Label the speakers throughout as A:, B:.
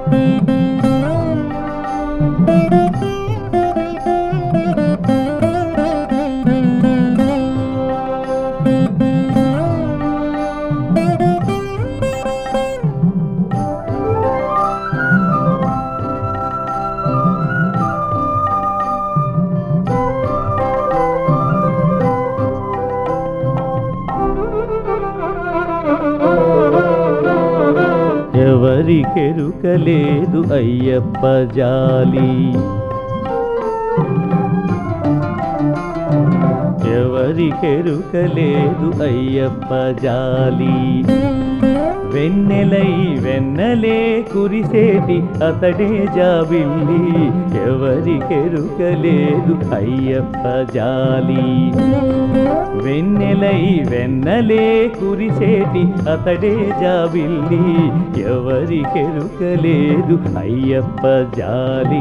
A: ఎవరికెరుకలేదు అయ్యప్ప జాలి ఎవరికెరుకలేదు అయ్యప్ప జాలి వెన్నెలై వెన్నెలే కురిసేటి అతడే జాబిల్లి ఎవరికెరుకలేదు అయ్యప్ప జాలి వెన్నెలై వెన్నెలే కురిసేటి అతడే జాబిల్లి ఎవరికెరుకలేదు అయ్యప్ప జాలి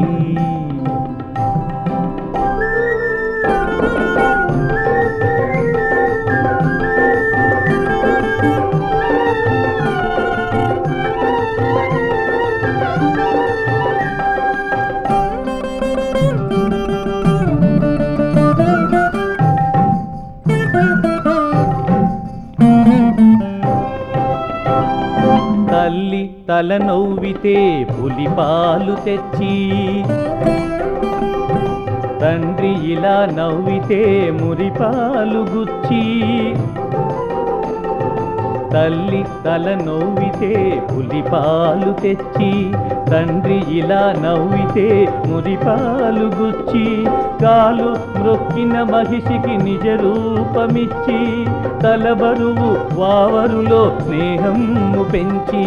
A: తల్లి తల నవ్వితే పులి పాలు తెచ్చి తండ్రి ఇలా నవ్వితే మురిపాలు గుచ్చి తల్లి తల నవ్వితే పులి పాలు తెచ్చి తండ్రి ఇలా నవ్వితే మురిపాలు గుచ్చి కాలు మ్రొక్కిన మహిషికి నిజ రూపమిచ్చి తల బరువు వావరులో స్నేహము పెంచి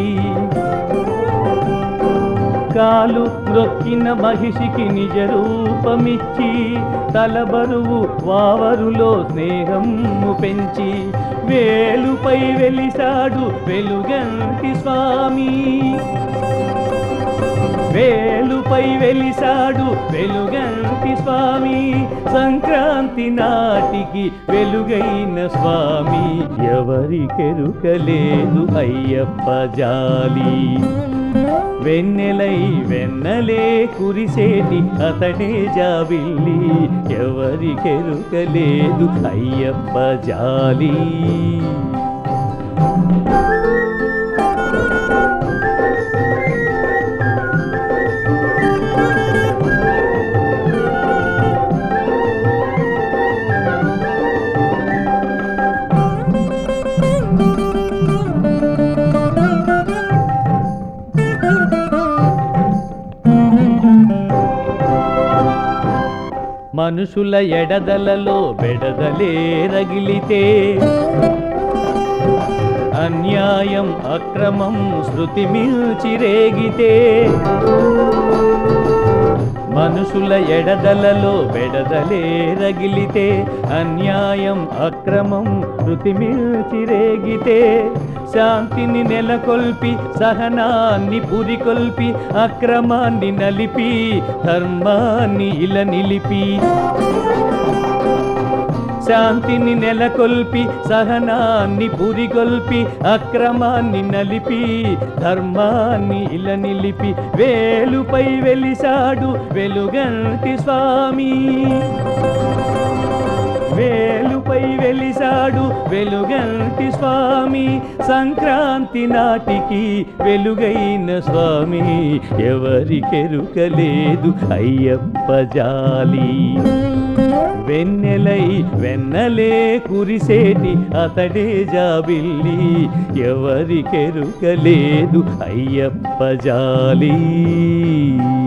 A: కాలు మ్రొక్కిన మహిషికి నిజ రూపమిచ్చి తల బరువు వావరులో స్నేహము పెంచి వేలుపై వెలిసాడు వెలుగంటి స్వామి వేలుపై వెలిసాడు వెలుగంటి స్వామి సంక్రాంతి నాటికి వెలుగైన స్వామి ఎవరికెరుకలేదు అయ్యప్ప జాలి వెన్నెలై వెన్నెలే కురిసేటి అతడే జాబిల్లి ఎవరికెరుకలేదు అయ్యప్ప జాలి మనుషుల ఎడదలలో బెడదలే రగిలితే అన్యాయం అక్రమం శృతి మిల్చిరేగితే మనుషుల ఎడదలలో బెడదలే రగిలితే అన్యాయం అక్రమం శృతి మిల్చిరేగితే శాంతిని నెలకొల్పి సహనాన్ని పురికొల్పి అక్రమాన్ని నలిపి ధర్మాన్ని ఇలా నిలిపి శాంతిని నెలకొల్పి సహనాన్ని పురిగొల్పి అక్రమాన్ని నలిపి ధర్మాన్ని ఇలా నిలిపి వేలుపై వెలిసాడు వెలుగంటి స్వామి వేలుపై వెలిసాడు వెలుగంటి స్వామి సంక్రాంతి నాటికి వెలుగైన స్వామి ఎవరికెరుకలేదు అయ్యప్ప జాలి వెన్నెలై వెన్నెలే కురిసేటి అతడే జాబిల్లి ఎవరికెరుకలేదు అయ్యప్ప జాలి